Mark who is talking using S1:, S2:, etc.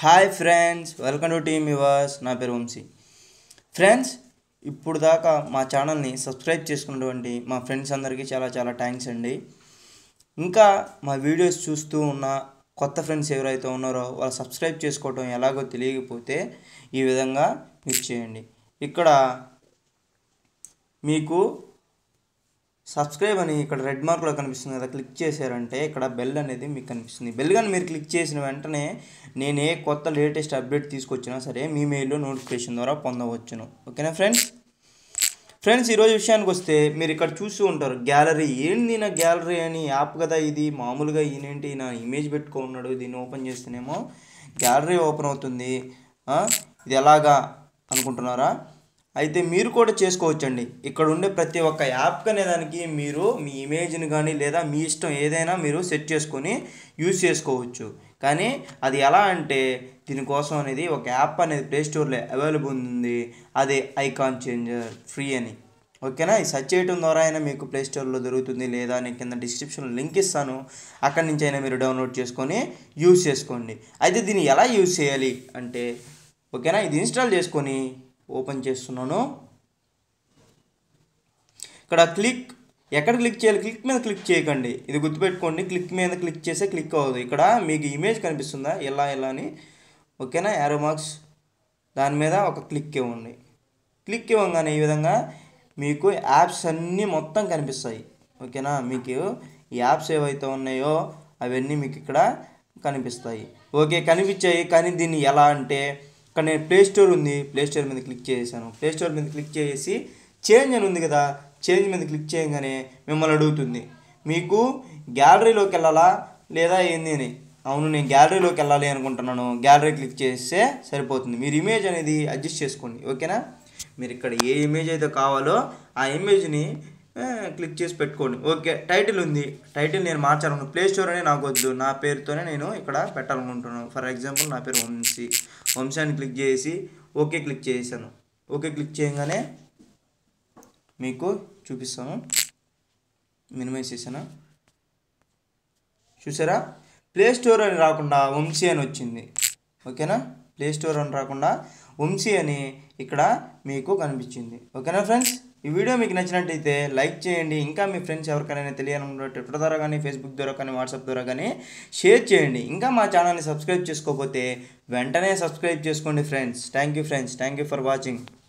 S1: hi friends welcome to team yours నా పేరు Vamsi friends ఇప్పుడు దాకా మా ఛానల్ని సబ్స్క్రైబ్ చేసుకున్నటువంటి మా ఫ్రెండ్స్ అందరికీ చాలా చాలా థ్యాంక్స్ అండి ఇంకా మా వీడియోస్ చూస్తూ ఉన్న కొత్త ఫ్రెండ్స్ ఎవరైతే ఉన్నారో వాళ్ళు సబ్స్క్రైబ్ చేసుకోవటం ఎలాగో తెలియకపోతే ఈ విధంగా క్లిక్ చేయండి ఇక్కడ మీకు సబ్స్క్రైబ్ అని ఇక్కడ రెడ్ మార్క్లో కనిపిస్తుంది కదా క్లిక్ చేశారంటే ఇక్కడ బెల్ అనేది మీకు కనిపిస్తుంది బెల్ కానీ మీరు క్లిక్ చేసిన వెంటనే నేను ఏ కొత్త లేటెస్ట్ అప్డేట్ తీసుకొచ్చినా సరే మీ మెయిల్లో నోటిఫికేషన్ ద్వారా పొందవచ్చును ఓకేనా ఫ్రెండ్స్ ఫ్రెండ్స్ ఈరోజు విషయానికి వస్తే మీరు ఇక్కడ చూస్తూ ఉంటారు గ్యాలరీ ఏంది నా గ్యాలరీ అని యాప్ కదా ఇది మామూలుగా ఈయనేంటి నా ఇమేజ్ పెట్టుకో ఉన్నాడు దీన్ని ఓపెన్ చేస్తేనేమో గ్యాలరీ ఓపెన్ అవుతుంది ఆ, ఇది ఎలాగా అనుకుంటున్నారా అయితే మీరు కూడా చేసుకోవచ్చండి ఇక్కడ ఉండే ప్రతి ఒక్క యాప్ అనే దానికి మీరు మీ ఇమేజ్ని కానీ లేదా మీ ఇష్టం ఏదైనా మీరు సెట్ చేసుకొని యూజ్ చేసుకోవచ్చు కానీ అది ఎలా అంటే దీనికోసం అనేది ఒక యాప్ అనేది ప్లే స్టోర్లో అవైలబుల్ ఉంది అది ఐకాన్ చేంజర్ ఫ్రీ అని ఓకేనా ఈ సెర్చ్ చేయడం ద్వారా అయినా మీకు ప్లే స్టోర్లో దొరుకుతుంది లేదా నేను కింద డిస్క్రిప్షన్లో లింక్ ఇస్తాను అక్కడి నుంచి అయినా మీరు డౌన్లోడ్ చేసుకొని యూజ్ చేసుకోండి అయితే దీన్ని ఎలా యూజ్ చేయాలి అంటే ఓకేనా ఇది ఇన్స్టాల్ చేసుకొని ఓపెన్ చేస్తున్నాను ఇక్కడ క్లిక్ ఎక్కడ క్లిక్ చేయాలి క్లిక్ మీద క్లిక్ చేయకండి ఇది గుర్తుపెట్టుకోండి క్లిక్ మీద క్లిక్ చేస్తే క్లిక్ అవ్వదు ఇక్కడ మీకు ఇమేజ్ కనిపిస్తుందా ఎలా ఎలా అని ఓకేనా యారో మార్క్స్ దాని మీద ఒక క్లిక్ ఇవ్వండి క్లిక్ ఇవ్వగానే ఈ విధంగా మీకు యాప్స్ అన్నీ మొత్తం కనిపిస్తాయి ఓకేనా మీకు ఈ యాప్స్ ఏవైతే ఉన్నాయో అవన్నీ మీకు ఇక్కడ కనిపిస్తాయి ఓకే కనిపించాయి కానీ దీన్ని ఎలా అంటే ఇక్కడ నేను ప్లే స్టోర్ ఉంది ప్లే స్టోర్ మీద క్లిక్ చేసాను ప్లే స్టోర్ మీద క్లిక్ చేసి చేంజ్ అని ఉంది కదా చేంజ్ మీద క్లిక్ చేయగానే మిమ్మల్ని అడుగుతుంది మీకు గ్యాలరీలోకి వెళ్ళాలా లేదా ఏంది అని అవును నేను గ్యాలరీలోకి వెళ్ళాలి అనుకుంటున్నాను గ్యాలరీ క్లిక్ చేస్తే సరిపోతుంది మీరు ఇమేజ్ అనేది అడ్జస్ట్ చేసుకోండి ఓకేనా మీరు ఇక్కడ ఏ ఇమేజ్ అయితే కావాలో ఆ ఇమేజ్ని ఆ, క్లిక్ చేసి పెట్టుకోండి ఓకే టైటిల్ ఉంది టైటిల్ నేను మార్చాలను ప్లే స్టోర్ అని నాకు వద్దు నా పేరుతోనే నేను ఇక్కడ పెట్టాలనుకుంటున్నాను ఫర్ ఎగ్జాంపుల్ నా పేరు వంశీ వంశీ అని క్లిక్ చేసి ఓకే క్లిక్ చేశాను ఓకే క్లిక్ చేయగానే మీకు చూపిస్తాను మినిమైజ్ చేశాను చూసారా ప్లే స్టోర్ అని రాకుండా వంశీ అని వచ్చింది ఓకేనా ప్లే స్టోర్ అని రాకుండా వంశీ అని ఇక్కడ మీకు కనిపించింది ఓకేనా ఫ్రెండ్స్ ఈ వీడియో మీకు నచ్చినట్టయితే లైక్ చేయండి ఇంకా మీ ఫ్రెండ్స్ ఎవరికైనా తెలియాలనుకుంటే ట్విట్టర్ ద్వారా కానీ ఫేస్బుక్ ద్వారా కానీ వాట్సాప్ ద్వారా కానీ షేర్ చేయండి ఇంకా మా ఛానల్ని సబ్స్క్రైబ్ చేసుకోకపోతే వెంటనే సబ్స్క్రైబ్ చేసుకోండి friends thank you friends thank you for watching